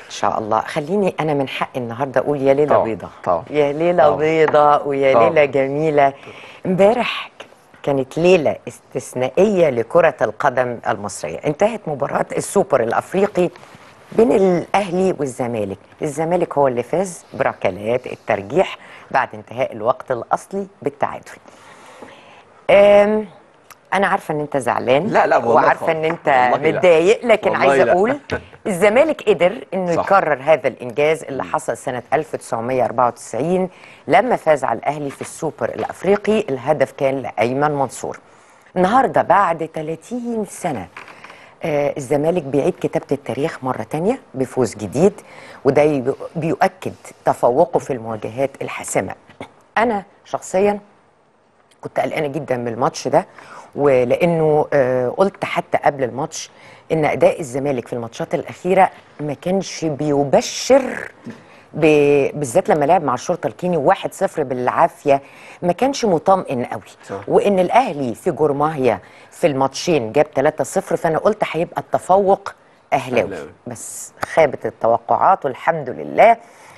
ان شاء الله خليني انا من حقي النهارده اقول يا ليله طبعاً، بيضه طبعاً. يا ليله طبعاً. بيضه ويا طبعاً. ليله جميله امبارح كانت ليله استثنائيه لكره القدم المصريه انتهت مباراه السوبر الافريقي بين الاهلي والزمالك الزمالك هو اللي فاز بركلات الترجيح بعد انتهاء الوقت الاصلي بالتعادل أم انا عارفه ان انت زعلان لا، لا، والله وعارفه خالص. ان انت والله لا. متضايق لكن والله عايزه لا. اقول الزمالك قدر انه صح. يكرر هذا الانجاز اللي حصل سنه 1994 لما فاز على الاهلي في السوبر الافريقي الهدف كان لايمن منصور النهارده بعد 30 سنه آه الزمالك بيعيد كتابه التاريخ مره تانية بفوز جديد وده يب- بيؤكد تفوقه في المواجهات الحاسمه انا شخصيا كنت قلقانه جدا من الماتش ده ولانه آه، قلت حتى قبل الماتش ان اداء الزمالك في الماتشات الاخيره ما كانش بيبشر ب- بالذات لما لعب مع الشرطه الكيني 1-0 بالعافيه ما كانش مطمئن قوي صح. وان الاهلي في جورماهيا في الماتشين جاب 3-0 فانا قلت هيبقى التفوق اهلاوي أهلاوي. بس خابت التوقعات والحمد لله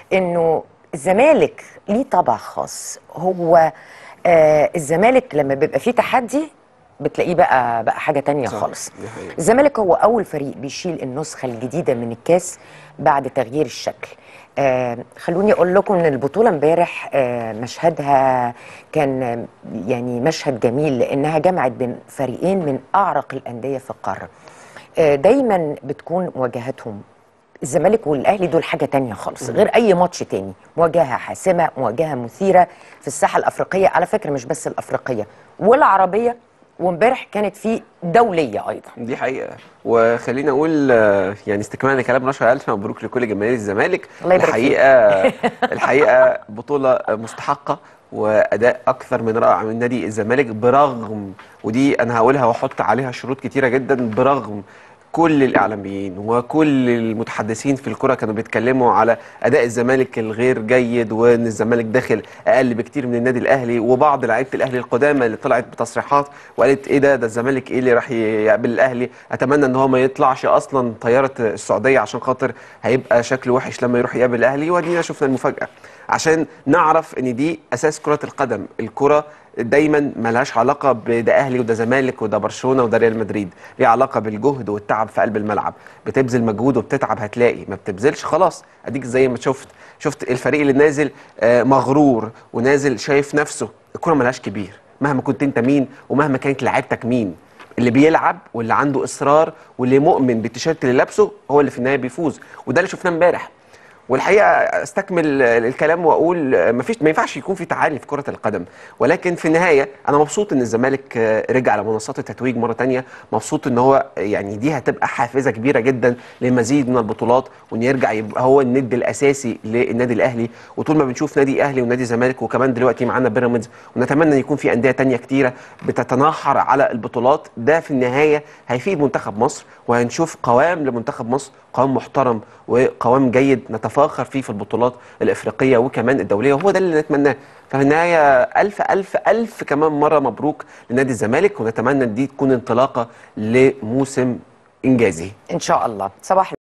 انه الزمالك ليه طبع خاص هو آه الزمالك لما بيبقى فيه تحدي بتلاقيه بقى بقى حاجه تانية صح، خالص دي حقيقة. الزمالك هو اول فريق بيشيل النسخه الجديده من الكاس بعد تغيير الشكل آه خلوني اقول لكم ان البطوله امبارح آه مشهدها كان آه، يعني مشهد جميل لانها جمعت بين فريقين من اعرق الانديه في القاره آه دايما بتكون مواجهاتهم الزمالك والاهلي دول حاجه تانية خالص غير اي ماتش تاني مواجهه حاسمه مواجهه مثيره في الساحه الافريقيه على فكره مش بس الافريقيه والعربيه وامبارح كانت في دوليه ايضا دي حقيقة وخلينا أقول آه، يعني استكمالا لكلام رشا ألف مبروك لكل جماهير الزمالك الله يبارك فيك. الحقيقة الحقيقة بطولة مستحقة وأداء أكثر من رائع من نادي الزمالك برغم ودي أنا هقولها وأحط عليها شروط كتيرة جدا برغم كل الاعلاميين وكل المتحدثين في الكره كانوا بيتكلموا على اداء الزمالك الغير جيد وان الزمالك داخل اقل بكتير من النادي الاهلي وبعض لعيبه الاهلي القدامى اللي طلعت بتصريحات وقالت ايه ده ده الزمالك ايه اللي راح يقابل الاهلي اتمنى ان هو ما يطلعش اصلا طياره السعوديه عشان خاطر هيبقى شكله وحش لما يروح يقابل الاهلي وادينا شفنا المفاجاه عشان نعرف ان دي اساس كره القدم الكره دايما ملهاش علاقه بده اهلي وده زمالك وده برشلونه وده ريال مدريد ليها علاقه بالجهد والتعب في قلب الملعب بتبذل مجهود وبتتعب هتلاقي ما بتبذلش خلاص اديك زي ما شفت شفت الفريق اللي نازل آه، مغرور ونازل شايف نفسه الكره ملهاش كبير مهما كنت انت مين ومهما كانت لعيبتك مين اللي بيلعب واللي عنده اصرار واللي مؤمن بالتيشيرت اللي لابسه هو اللي في النهايه بيفوز وده اللي شفناه امبارح والحقيقه استكمل الكلام واقول مفيش ما ينفعش يكون في تعالي في كره القدم ولكن في النهايه انا مبسوط ان الزمالك رجع على منصات التتويج مره تانية مبسوط ان هو يعني دي هتبقى حافزه كبيره جدا لمزيد من البطولات وان يرجع يبقى هو الند الاساسي للنادي الاهلي وطول ما بنشوف نادي اهلي ونادي زمالك وكمان دلوقتي معانا بيراميدز ونتمنى ان يكون في انديه تانية كتيره بتتناحر على البطولات ده في النهايه هيفيد منتخب مصر وهنشوف قوام لمنتخب مصر قوام محترم وقوام جيد نتفاخر فيه في البطولات الافريقيه وكمان الدوليه وهو ده اللي نتمناه ففي النهايه الف الف الف كمان مره مبروك لنادي الزمالك ونتمنى ان دي تكون انطلاقه لموسم انجازي ان شاء الله صباح